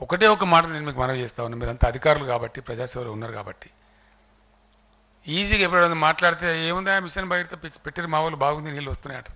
ఒకటే ఒక మాట నేను మీకు మనవి చేస్తా ఉన్నాను మీరంతా అధికారులు కాబట్టి ప్రజాసేవలో ఉన్నారు కాబట్టి ఈజీగా ఎప్పుడైనా మాట్లాడితే ఏముందా మిషన్ బయట పెట్టిన మా వాళ్ళు బాగుంది నీళ్ళు వస్తున్నాయట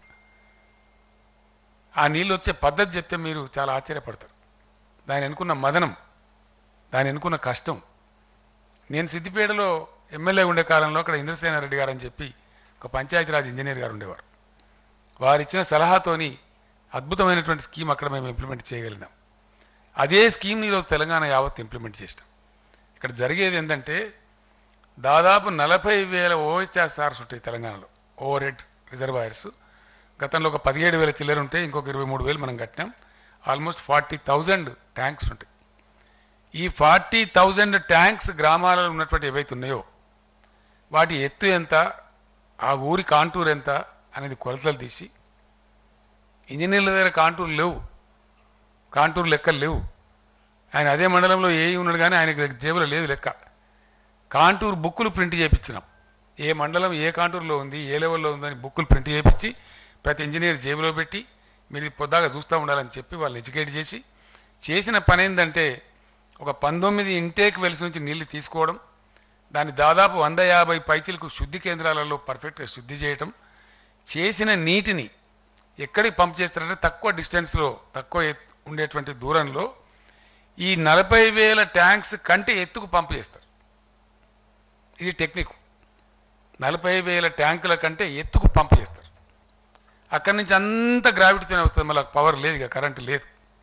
ఆ నీళ్ళు వచ్చే పద్ధతి చెప్తే మీరు చాలా ఆశ్చర్యపడతారు దాని అనుకున్న మదనం దాని అనుకున్న కష్టం నేను సిద్దిపేటలో ఎమ్మెల్యే ఉండే కాలంలో అక్కడ ఇంద్రసేన రెడ్డి గారు అని చెప్పి ఒక పంచాయతీరాజ్ ఇంజనీర్ గారు ఉండేవారు వారు ఇచ్చిన సలహాతోని అద్భుతమైనటువంటి స్కీమ్ అక్కడ మేము ఇంప్లిమెంట్ చేయగలిగినాం అదే స్కీమ్ని ఈరోజు తెలంగాణ యావత్ ఇంప్లిమెంట్ చేసినాం ఇక్కడ జరిగేది ఏంటంటే దాదాపు నలభై వేల ఓహెచ్ఆర్ఆర్స్ ఉంటాయి తెలంగాణలో ఓవర్ హెడ్ రిజర్వాయర్స్ గతంలో ఒక పదిహేడు వేల చిల్లర ఉంటే ఇంకొక ఇరవై మూడు వేలు మనం కట్టినాం ఆల్మోస్ట్ ఫార్టీ థౌజండ్ ట్యాంక్స్ ఉంటాయి ఈ ఫార్టీ థౌజండ్ ట్యాంక్స్ గ్రామాలలో ఉన్నటువంటి ఏవైతే ఉన్నాయో వాటి ఎత్తు ఎంత ఆ ఊరి కాంటూర్ ఎంత అనేది కొలతలు తీసి ఇంజనీర్ల దగ్గర కాంటూర్ లేవు కాంటూర్ లెక్కలు లేవు ఆయన అదే మండలంలో ఏ ఉన్నాడు కానీ ఆయనకి జేబులో లేదు లెక్క కాంటూర్ బుక్కులు ప్రింట్ చేయించినాం ఏ మండలం ఏ కాంటూర్లో ఉంది ఏ లెవెల్లో ఉందని బుక్కులు ప్రింట్ చేయించి ప్రతి ఇంజనీర్ జేబులో పెట్టి మీరు ఇది పొద్దాగా చూస్తూ ఉండాలని చెప్పి వాళ్ళు ఎడ్యుకేట్ చేసి చేసిన పని ఏంటంటే ఒక పంతొమ్మిది ఇంటేక్ వెల్స్ నుంచి నీళ్లు తీసుకోవడం దాన్ని దాదాపు వంద యాభై పైచీలకు శుద్ధి కేంద్రాలలో పర్ఫెక్ట్గా శుద్ధి చేయటం చేసిన నీటిని ఎక్కడికి పంప్ చేస్తారంటే తక్కువ డిస్టెన్స్లో తక్కువ ఎత్- ఉండేటువంటి దూరంలో ఈ నలభై వేల ట్యాంక్స్ కంటే ఎత్తుకు పంప్ చేస్తారు ఇది టెక్నిక్ నలభై వేల ట్యాంకుల కంటే ఎత్తుకు పంప్ చేస్తారు అక్కడి నుంచి అంత గ్రావిటీతోనే వస్తుంది మళ్ళీ పవర్ లేదు ఇక కరెంటు లేదు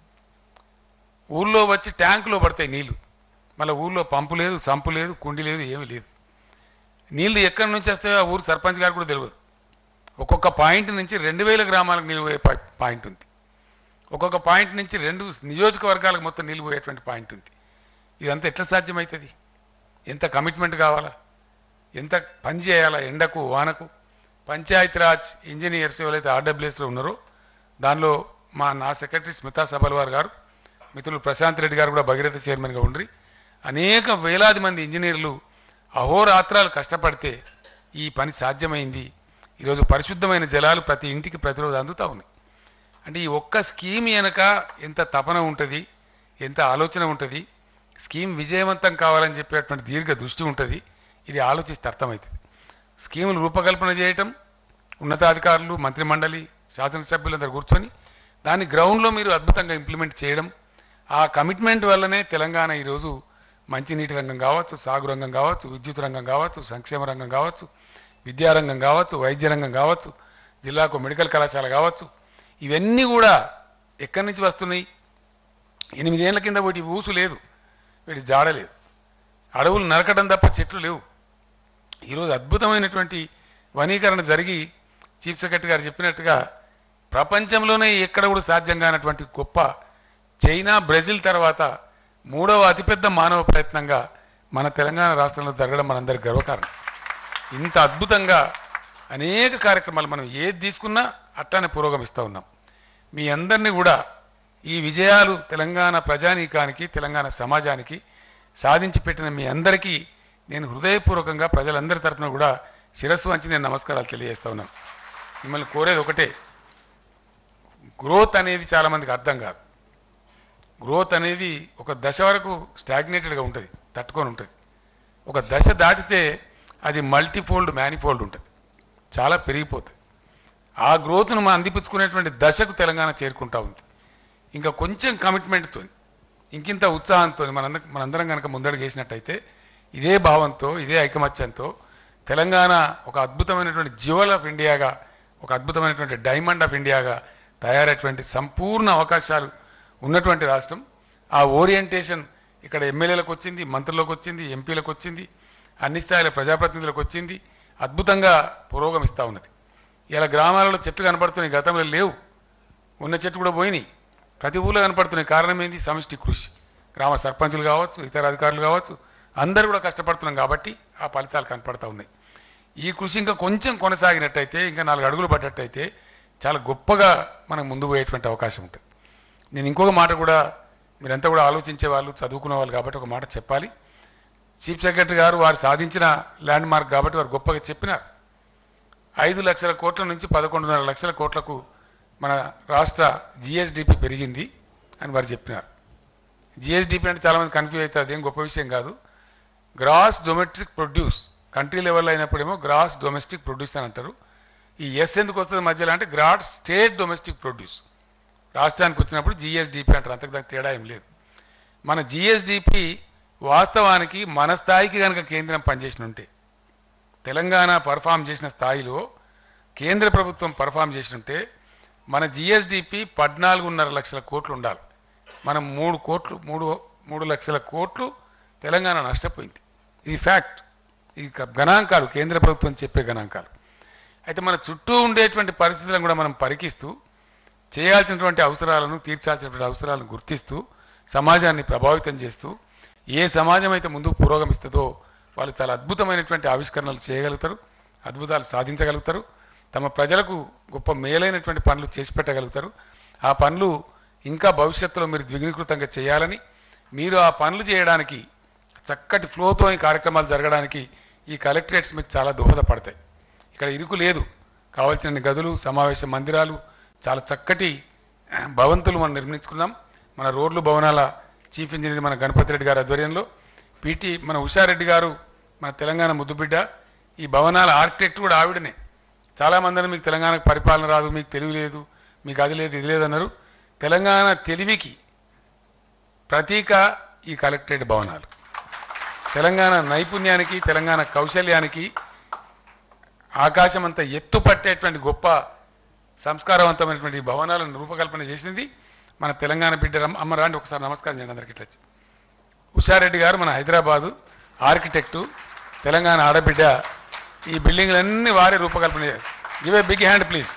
ఊళ్ళో వచ్చి ట్యాంకులో పడతాయి నీళ్లు మళ్ళీ ఊళ్ళో పంపు లేదు సంపు లేదు కుండి లేదు ఏమీ లేదు నీళ్లు ఎక్కడి నుంచి వస్తాయో ఆ ఊరు సర్పంచ్ గారు కూడా తెలియదు ఒక్కొక్క పాయింట్ నుంచి రెండు వేల గ్రామాలకు నీళ్ళు పోయే పా- పాయింట్ ఉంది ఒక్కొక్క పాయింట్ నుంచి రెండు నియోజకవర్గాలకు మొత్తం నీళ్ళు పోయేటువంటి పాయింట్ ఉంది ఇదంతా ఎట్లా సాధ్యమవుతుంది ఎంత కమిట్మెంట్ కావాలా ఎంత పని చేయాలా ఎండకు వానకు పంచాయతీరాజ్ ఇంజనీర్స్ ఎవరైతే ఆర్డబ్ల్యూఎస్లో ఉన్నారో దానిలో మా నా సెక్రటరీ స్మితా సబల్వార్ గారు మిత్రులు ప్రశాంత్ రెడ్డి గారు కూడా భగీరథ చైర్మన్గా ఉండ్రి అనేక వేలాది మంది ఇంజనీర్లు అహోరాత్రాలు కష్టపడితే ఈ పని సాధ్యమైంది ఈరోజు పరిశుద్ధమైన జలాలు ప్రతి ఇంటికి ప్రతిరోజు అందుతూ ఉన్నాయి అంటే ఈ ఒక్క స్కీమ్ వెనక ఎంత తపన ఉంటుంది ఎంత ఆలోచన ఉంటుంది స్కీమ్ విజయవంతం కావాలని చెప్పేటువంటి దీర్ఘ దృష్టి ఉంటుంది ఇది ఆలోచిస్తే అర్థమవుతుంది స్కీములు రూపకల్పన చేయటం ఉన్నతాధికారులు మంత్రిమండలి శాసనసభ్యులందరూ కూర్చొని దాన్ని గ్రౌండ్లో మీరు అద్భుతంగా ఇంప్లిమెంట్ చేయడం ఆ కమిట్మెంట్ వల్లనే తెలంగాణ ఈరోజు మంచినీటి రంగం కావచ్చు సాగు రంగం కావచ్చు విద్యుత్ రంగం కావచ్చు సంక్షేమ రంగం కావచ్చు విద్యారంగం కావచ్చు వైద్య రంగం కావచ్చు జిల్లాకు మెడికల్ కళాశాల కావచ్చు ఇవన్నీ కూడా ఎక్కడి నుంచి వస్తున్నాయి ఎనిమిదేళ్ల కింద వీటి ఊసు లేదు వీటి జాడ లేదు అడవులు నరకడం తప్ప చెట్లు లేవు ఈరోజు అద్భుతమైనటువంటి వనీకరణ జరిగి చీఫ్ సెక్రటరీ గారు చెప్పినట్టుగా ప్రపంచంలోనే ఎక్కడ కూడా సాధ్యం కానటువంటి గొప్ప చైనా బ్రెజిల్ తర్వాత మూడవ అతిపెద్ద మానవ ప్రయత్నంగా మన తెలంగాణ రాష్ట్రంలో జరగడం మనందరికి గర్వకారణం ఇంత అద్భుతంగా అనేక కార్యక్రమాలు మనం ఏది తీసుకున్నా అట్టానే పురోగమిస్తూ ఉన్నాం మీ అందరినీ కూడా ఈ విజయాలు తెలంగాణ ప్రజానీకానికి తెలంగాణ సమాజానికి సాధించి పెట్టిన మీ అందరికీ నేను హృదయపూర్వకంగా ప్రజలందరి తరఫున కూడా శిరస్సు వంచి నేను నమస్కారాలు తెలియజేస్తా ఉన్నాను మిమ్మల్ని కోరేది ఒకటే గ్రోత్ అనేది చాలామందికి అర్థం కాదు గ్రోత్ అనేది ఒక దశ వరకు స్టాగ్నేటెడ్గా ఉంటుంది తట్టుకొని ఉంటుంది ఒక దశ దాటితే అది మల్టీఫోల్డ్ మ్యానిఫోల్డ్ ఉంటుంది చాలా పెరిగిపోతుంది ఆ గ్రోత్ను మనం అందిపుచ్చుకునేటువంటి దశకు తెలంగాణ చేరుకుంటా ఉంది ఇంకా కొంచెం కమిట్మెంట్తో ఇంకింత ఉత్సాహంతో మనందరం మనందరం కనుక ముందడుగు వేసినట్టయితే ఇదే భావంతో ఇదే ఐకమత్యంతో తెలంగాణ ఒక అద్భుతమైనటువంటి జ్యువెల్ ఆఫ్ ఇండియాగా ఒక అద్భుతమైనటువంటి డైమండ్ ఆఫ్ ఇండియాగా తయారైనటువంటి సంపూర్ణ అవకాశాలు ఉన్నటువంటి రాష్ట్రం ఆ ఓరియంటేషన్ ఇక్కడ ఎమ్మెల్యేలకు వచ్చింది మంత్రులకు వచ్చింది ఎంపీలకు వచ్చింది అన్ని స్థాయిల ప్రజాప్రతినిధులకు వచ్చింది అద్భుతంగా పురోగమిస్తూ ఉన్నది ఇలా గ్రామాలలో చెట్లు కనపడుతున్నాయి గతంలో లేవు ఉన్న చెట్లు కూడా పోయినాయి ప్రతి ఊళ్ళో కనపడుతున్నాయి కారణం ఏంది సమిష్టి కృషి గ్రామ సర్పంచులు కావచ్చు ఇతర అధికారులు కావచ్చు అందరూ కూడా కష్టపడుతున్నాం కాబట్టి ఆ ఫలితాలు కనపడతా ఉన్నాయి ఈ కృషి ఇంకా కొంచెం కొనసాగినట్టయితే ఇంకా నాలుగు అడుగులు పడ్డట్టయితే చాలా గొప్పగా మనం ముందు పోయేటువంటి అవకాశం ఉంటుంది నేను ఇంకొక మాట కూడా మీరంతా కూడా ఆలోచించే వాళ్ళు చదువుకునే వాళ్ళు కాబట్టి ఒక మాట చెప్పాలి చీఫ్ సెక్రటరీ గారు వారు సాధించిన ల్యాండ్ మార్క్ కాబట్టి వారు గొప్పగా చెప్పినారు ఐదు లక్షల కోట్ల నుంచి పదకొండున్నర లక్షల కోట్లకు మన రాష్ట్ర జిఎస్డిపి పెరిగింది అని వారు చెప్పినారు జిఎస్డిపి అంటే చాలామంది కన్ఫ్యూజ్ అవుతుంది అదేం గొప్ప విషయం కాదు gross domestic produce country level అయినప్పుడేమో గ్రాస్ డొమెస్టిక్ ప్రొడ్యూస్ అని అంటారు ఈ ఎస్ ఎందుకు వస్తుంది మధ్యలో అంటే గ్రాస్ స్టేట్ డొమెస్టిక్ ప్రొడ్యూస్ రాష్ట్రానికి వచ్చినప్పుడు జిఎస్డిపి అంటారు అంతకు దానికి తేడా ఏం లేదు మన జిఎస్డిపి వాస్తవానికి మన స్థాయికి కనుక కేంద్రం పనిచేసిన ఉంటే తెలంగాణ పర్ఫామ్ చేసిన స్థాయిలో కేంద్ర ప్రభుత్వం పర్ఫామ్ చేసి ఉంటే మన జిఎస్డిపి పద్నాలుగున్నర లక్షల కోట్లు ఉండాలి మనం మూడు కోట్లు మూడు మూడు లక్షల కోట్లు తెలంగాణ నష్టపోయింది ఇది ఫ్యాక్ట్ ఇది క- గణాంకాలు కేంద్ర ప్రభుత్వం చెప్పే గణాంకాలు అయితే మన చుట్టూ ఉండేటువంటి పరిస్థితులను కూడా మనం పరికిస్తూ చేయాల్సినటువంటి అవసరాలను తీర్చాల్సినటువంటి అవసరాలను గుర్తిస్తూ సమాజాన్ని ప్రభావితం చేస్తూ ఏ సమాజం అయితే ముందుకు పురోగమిస్తుందో వాళ్ళు చాలా అద్భుతమైనటువంటి ఆవిష్కరణలు చేయగలుగుతారు అద్భుతాలు సాధించగలుగుతారు తమ ప్రజలకు గొప్ప మేలైనటువంటి పనులు చేసి పెట్టగలుగుతారు ఆ పనులు ఇంకా భవిష్యత్తులో మీరు ద్విగుణీకృతంగా చేయాలని మీరు ఆ పనులు చేయడానికి చక్కటి ఫ్లోతో ఈ కార్యక్రమాలు జరగడానికి ఈ కలెక్టరేట్స్ మీకు చాలా దోహదపడతాయి ఇక్కడ ఇరుకు లేదు కావాల్సిన గదులు సమావేశ మందిరాలు చాలా చక్కటి ఆ, భవంతులు మనం నిర్మించుకున్నాం మన రోడ్లు భవనాల చీఫ్ ఇంజనీర్ మన గణపతి రెడ్డి గారి ఆధ్వర్యంలో పీటీ మన ఉషారెడ్డి గారు మన తెలంగాణ ముద్దుబిడ్డ ఈ భవనాల ఆర్కిటెక్ట్ కూడా ఆవిడనే చాలామంది మీకు తెలంగాణకు పరిపాలన రాదు మీకు తెలివి లేదు మీకు అది లేదు ఇది లేదన్నారు తెలంగాణ తెలివికి ప్రతీక ఈ కలెక్టరేట్ భవనాలు తెలంగాణ నైపుణ్యానికి తెలంగాణ కౌశల్యానికి ఆకాశం అంతా ఎత్తు పట్టేటువంటి గొప్ప సంస్కారవంతమైనటువంటి ఈ భవనాలను రూపకల్పన చేసింది మన తెలంగాణ బిడ్డ రమ్మ- అమ్మ రాండి ఒకసారి నమస్కారం చేయండి అందరికి ఇట్లా వచ్చి. ఉషారెడ్డి గారు మన హైదరాబాదు ఆర్కిటెక్టు తెలంగాణ ఆడబిడ్డ ఈ బిల్డింగ్లన్నీ వారే రూపకల్పన give a big hand please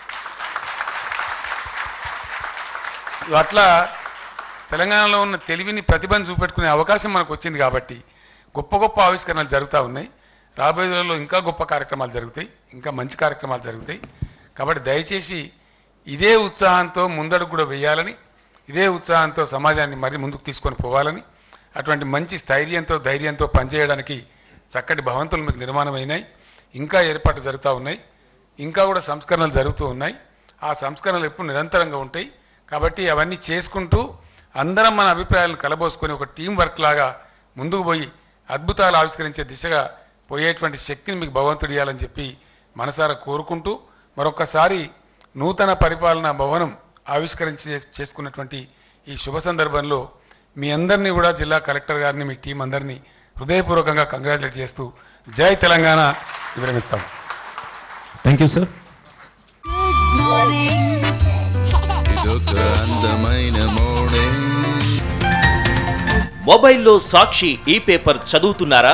అట్లా తెలంగాణలో ఉన్న తెలివిని ప్రతిభను చూపెట్టుకునే అవకాశం మనకు వచ్చింది కాబట్టి గొప్ప గొప్ప ఆవిష్కరణలు జరుగుతూ ఉన్నాయి రాబోయే రోజుల్లో ఇంకా గొప్ప కార్యక్రమాలు జరుగుతాయి ఇంకా మంచి కార్యక్రమాలు జరుగుతాయి కాబట్టి దయచేసి ఇదే ఉత్సాహంతో ముందడుగు కూడా వేయాలని ఇదే ఉత్సాహంతో సమాజాన్ని మరి ముందుకు తీసుకొని పోవాలని అటువంటి మంచి స్థైర్యంతో ధైర్యంతో పనిచేయడానికి చక్కటి భవంతులు మీకు నిర్మాణమైనాయి ఇంకా ఏర్పాట్లు జరుగుతూ ఉన్నాయి ఇంకా కూడా సంస్కరణలు జరుగుతూ ఉన్నాయి ఆ సంస్కరణలు ఎప్పుడు నిరంతరంగా ఉంటాయి కాబట్టి అవన్నీ చేసుకుంటూ అందరం మన అభిప్రాయాలను కలబోసుకొని ఒక టీం వర్క్ లాగా ముందుకు పోయి అద్భుతాలు ఆవిష్కరించే దిశగా పోయేటువంటి శక్తిని మీకు భగవంతుడు ఇవ్వాలని చెప్పి మనసారా కోరుకుంటూ మరొకసారి నూతన పరిపాలనా భవనం ఆవిష్కరించి చేసుకున్నటువంటి ఈ శుభ సందర్భంలో మీ అందరినీ కూడా జిల్లా కలెక్టర్ గారిని మీ టీం అందరినీ హృదయపూర్వకంగా కంగ్రాచులేట్ చేస్తూ జై తెలంగాణ విరమిస్తాం థ్యాంక్ యూ సార్ ఇదొక అందమైన మోడే మొబైల్లో సాక్షి ఈ పేపర్ చదువుతున్నారా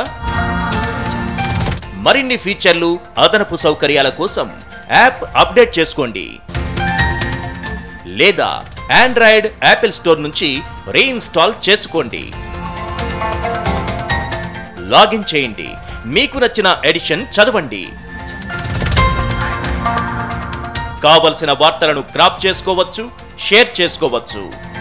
మరిన్ని ఫీచర్లు అదనపు సౌకర్యాల కోసం యాప్ అప్డేట్ చేసుకోండి లేదా ఆండ్రాయిడ్ యాపిల్ స్టోర్ నుంచి రీఇన్స్టాల్ చేసుకోండి లాగిన్ చేయండి మీకు నచ్చిన ఎడిషన్ చదవండి కావలసిన వార్తలను క్రాప్ చేసుకోవచ్చు షేర్ చేసుకోవచ్చు